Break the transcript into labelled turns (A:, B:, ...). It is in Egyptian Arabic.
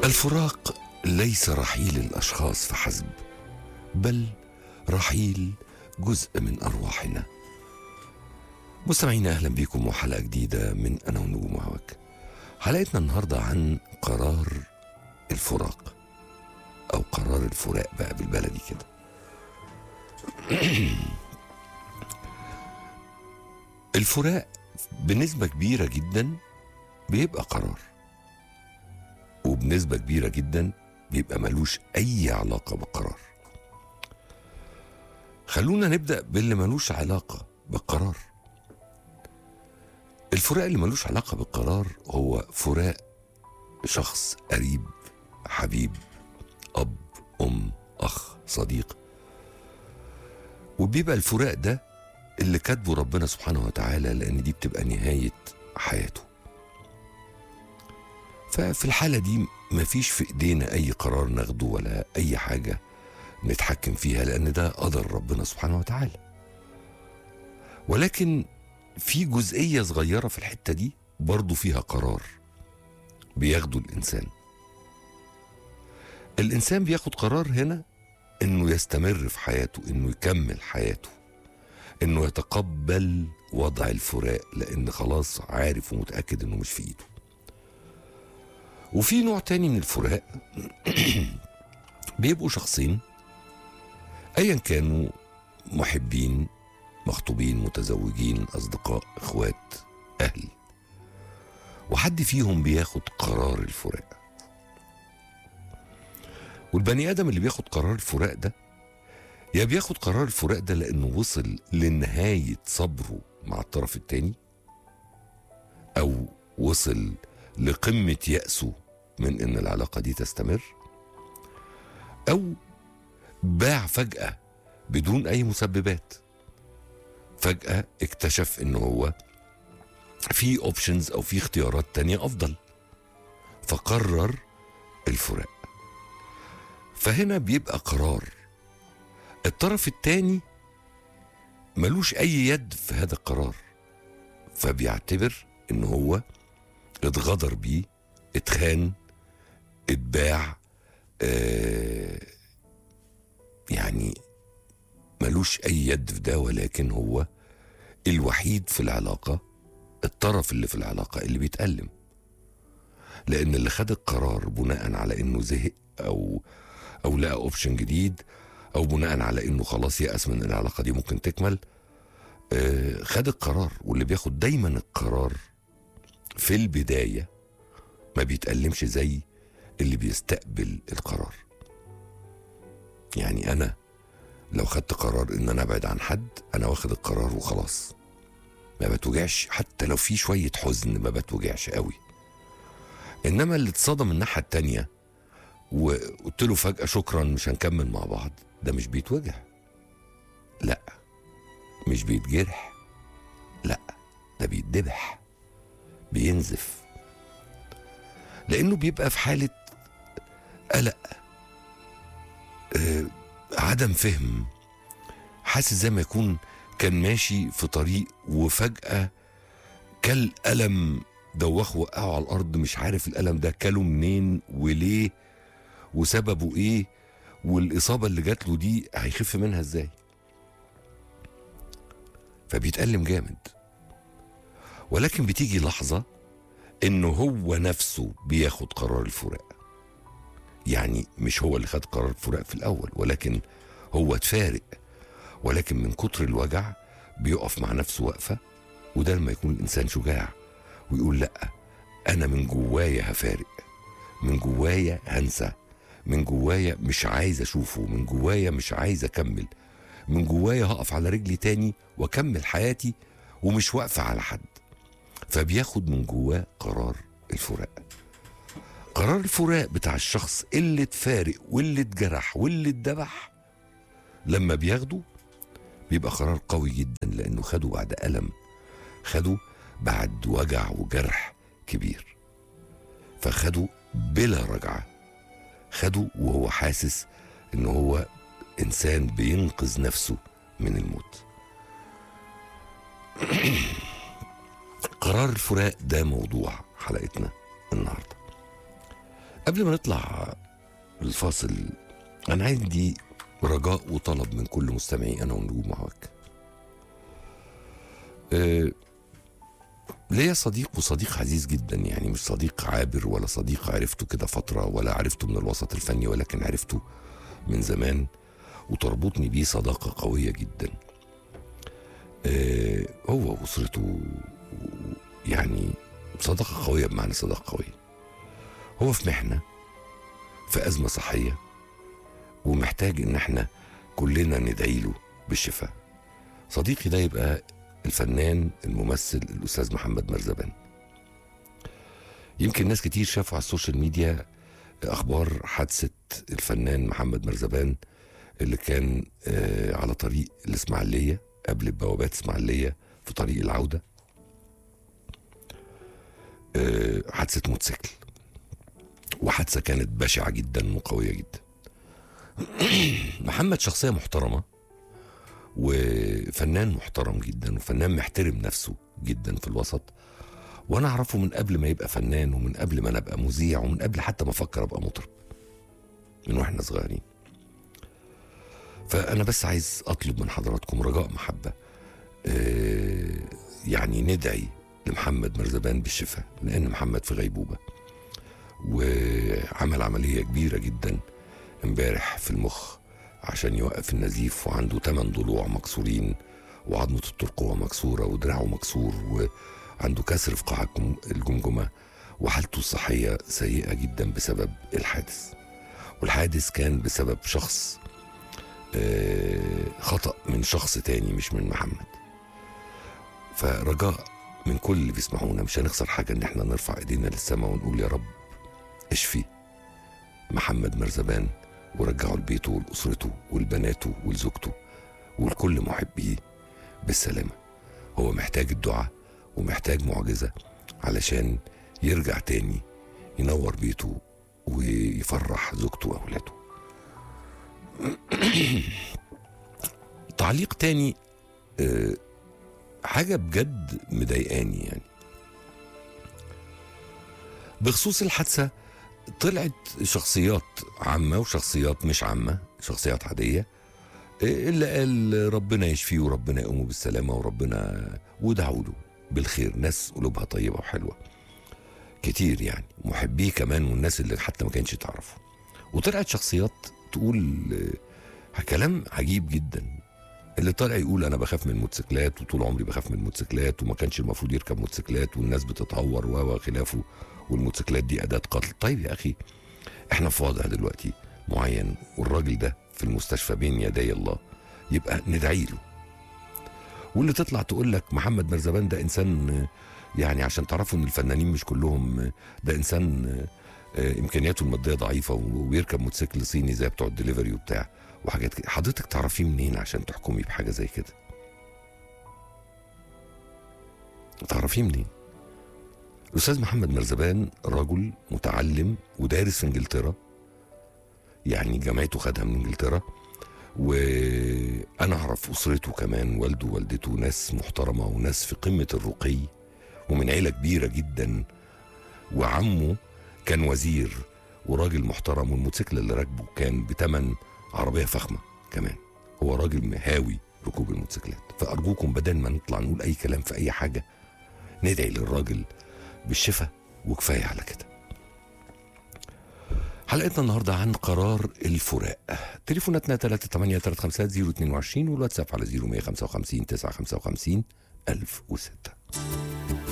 A: الفراق ليس رحيل الاشخاص فحسب بل رحيل جزء من ارواحنا مستمعينا اهلا بكم وحلقه جديده من انا ونجوم هواك حلقتنا النهارده عن قرار الفراق او قرار الفراق بقى بالبلدي كده الفراق بنسبه كبيره جدا بيبقى قرار وبنسبه كبيره جدا بيبقى ملوش اي علاقه بالقرار خلونا نبدا باللي ملوش علاقه بالقرار الفراق اللي ملوش علاقه بالقرار هو فراق شخص قريب حبيب اب ام اخ صديق وبيبقى الفراق ده اللي كاتبه ربنا سبحانه وتعالى لان دي بتبقى نهايه حياته ففي الحاله دي مفيش في ايدينا اي قرار ناخده ولا اي حاجه نتحكم فيها لان ده قدر ربنا سبحانه وتعالى ولكن في جزئيه صغيره في الحته دي برضه فيها قرار بياخده الانسان الانسان بياخد قرار هنا انه يستمر في حياته انه يكمل حياته انه يتقبل وضع الفراق لان خلاص عارف ومتاكد انه مش في ايده وفي نوع تاني من الفراق بيبقوا شخصين ايا كانوا محبين مخطوبين متزوجين اصدقاء اخوات اهل وحد فيهم بياخد قرار الفراق والبني ادم اللي بياخد قرار الفراق ده يا بياخد قرار الفراق ده لانه وصل لنهايه صبره مع الطرف التاني او وصل لقمه يأسه من ان العلاقه دي تستمر او باع فجاه بدون اي مسببات فجاه اكتشف ان هو في اوبشنز او في اختيارات تانية افضل فقرر الفراق فهنا بيبقى قرار الطرف التاني ملوش اي يد في هذا القرار فبيعتبر ان هو اتغدر بيه اتخان اتباع آه يعني ملوش اي يد في ده ولكن هو الوحيد في العلاقه الطرف اللي في العلاقه اللي بيتألم لان اللي خد القرار بناء على انه زهق او او لقى اوبشن جديد او بناء على انه خلاص يأس من العلاقه دي ممكن تكمل آه خد القرار واللي بياخد دايما القرار في البدايه ما بيتألمش زي اللي بيستقبل القرار يعني انا لو خدت قرار ان انا ابعد عن حد انا واخد القرار وخلاص ما بتوجعش حتى لو في شويه حزن ما بتوجعش قوي انما اللي اتصدم الناحيه التانيه وقلت له فجاه شكرا مش هنكمل مع بعض ده مش بيتوجع لا مش بيتجرح لا ده بيتذبح بينزف لانه بيبقى في حاله قلق آه عدم فهم حاسس زي ما يكون كان ماشي في طريق وفجأة كل ألم دوخه وقعه على الأرض مش عارف الألم ده كله منين وليه وسببه إيه والإصابة اللي جات له دي هيخف منها إزاي فبيتألم جامد ولكن بتيجي لحظة إنه هو نفسه بياخد قرار الفراق يعني مش هو اللي خد قرار الفراق في الأول ولكن هو اتفارق ولكن من كتر الوجع بيقف مع نفسه وقفة وده لما يكون الإنسان شجاع ويقول لأ أنا من جوايا هفارق من جوايا هنسى من جوايا مش عايز أشوفه من جوايا مش عايز أكمل من جوايا هقف على رجلي تاني وأكمل حياتي ومش واقفة على حد فبياخد من جواه قرار الفراق قرار الفراق بتاع الشخص اللي اتفارق واللي اتجرح واللي اتذبح لما بياخده بيبقى قرار قوي جدا لانه خده بعد الم خده بعد وجع وجرح كبير فخده بلا رجعه خده وهو حاسس ان هو انسان بينقذ نفسه من الموت قرار الفراق ده موضوع حلقتنا النهارده قبل ما نطلع الفاصل انا عندي رجاء وطلب من كل مستمعي انا ونجوم معاك أه ليا صديق وصديق عزيز جدا يعني مش صديق عابر ولا صديق عرفته كده فترة ولا عرفته من الوسط الفني ولكن عرفته من زمان وتربطني بيه صداقة قوية جدا أه هو وأسرته يعني صداقة قوية بمعنى صداقة قوية هو في محنة في أزمة صحية ومحتاج إن احنا كلنا ندعي له بالشفاء صديقي ده يبقى الفنان الممثل الأستاذ محمد مرزبان يمكن ناس كتير شافوا على السوشيال ميديا أخبار حادثة الفنان محمد مرزبان اللي كان آه على طريق الإسماعيلية قبل بوابات إسماعيلية في طريق العودة آه حادثة موتوسيكل وحادثة كانت بشعة جدا وقوية جدا محمد شخصية محترمة وفنان محترم جدا وفنان محترم نفسه جدا في الوسط وانا اعرفه من قبل ما يبقى فنان ومن قبل ما انا ابقى مذيع ومن قبل حتى ما افكر ابقى مطرب من واحنا صغيرين فانا بس عايز اطلب من حضراتكم رجاء محبه آه يعني ندعي لمحمد مرزبان بالشفاء لان محمد في غيبوبه وعمل عمليه كبيره جدا امبارح في المخ عشان يوقف النزيف وعنده ثمان ضلوع مكسورين وعظمة الترقوة مكسورة ودراعه مكسور وعنده كسر في قاع الجمجمة وحالته الصحية سيئة جدا بسبب الحادث والحادث كان بسبب شخص خطأ من شخص تاني مش من محمد فرجاء من كل اللي بيسمعونا مش هنخسر حاجة ان احنا نرفع ايدينا للسماء ونقول يا رب اشفي محمد مرزبان ورجعه لبيته ولأسرته ولبناته ولزوجته ولكل محبيه بالسلامة هو محتاج الدعاء ومحتاج معجزة علشان يرجع تاني ينور بيته ويفرح زوجته وأولاده تعليق تاني أه حاجة بجد مضايقاني يعني بخصوص الحادثة طلعت شخصيات عامة وشخصيات مش عامة شخصيات عادية اللي قال ربنا يشفيه وربنا يقومه بالسلامة وربنا ودعوا له بالخير ناس قلوبها طيبة وحلوة كتير يعني محبيه كمان والناس اللي حتى ما كانش تعرفه وطلعت شخصيات تقول كلام عجيب جدا اللي طالع يقول انا بخاف من الموتوسيكلات وطول عمري بخاف من الموتوسيكلات وما كانش المفروض يركب موتوسيكلات والناس بتتهور وخلافه والموتوسيكلات دي اداه قتل طيب يا اخي احنا في وضع دلوقتي معين والراجل ده في المستشفى بين يدي الله يبقى ندعي له واللي تطلع تقول لك محمد مرزبان ده انسان يعني عشان تعرفوا ان الفنانين مش كلهم ده انسان امكانياته الماديه ضعيفه وبيركب موتوسيكل صيني زي بتوع الدليفري وبتاع وحاجات كده حضرتك تعرفيه منين عشان تحكمي بحاجه زي كده تعرفيه منين الاستاذ محمد مرزبان رجل متعلم ودارس في انجلترا يعني جامعته خدها من انجلترا وانا اعرف اسرته كمان والده ووالدته ناس محترمه وناس في قمه الرقي ومن عيله كبيره جدا وعمه كان وزير وراجل محترم والموتوسيكل اللي راكبه كان بتمن عربيه فخمه كمان هو راجل هاوي ركوب الموتوسيكلات فارجوكم بدل ما نطلع نقول اي كلام في اي حاجه ندعي للراجل بالشفاء وكفايه على كده حلقتنا النهارده عن قرار الفراق تليفوناتنا 3835022 والواتساب على 0155 955 1006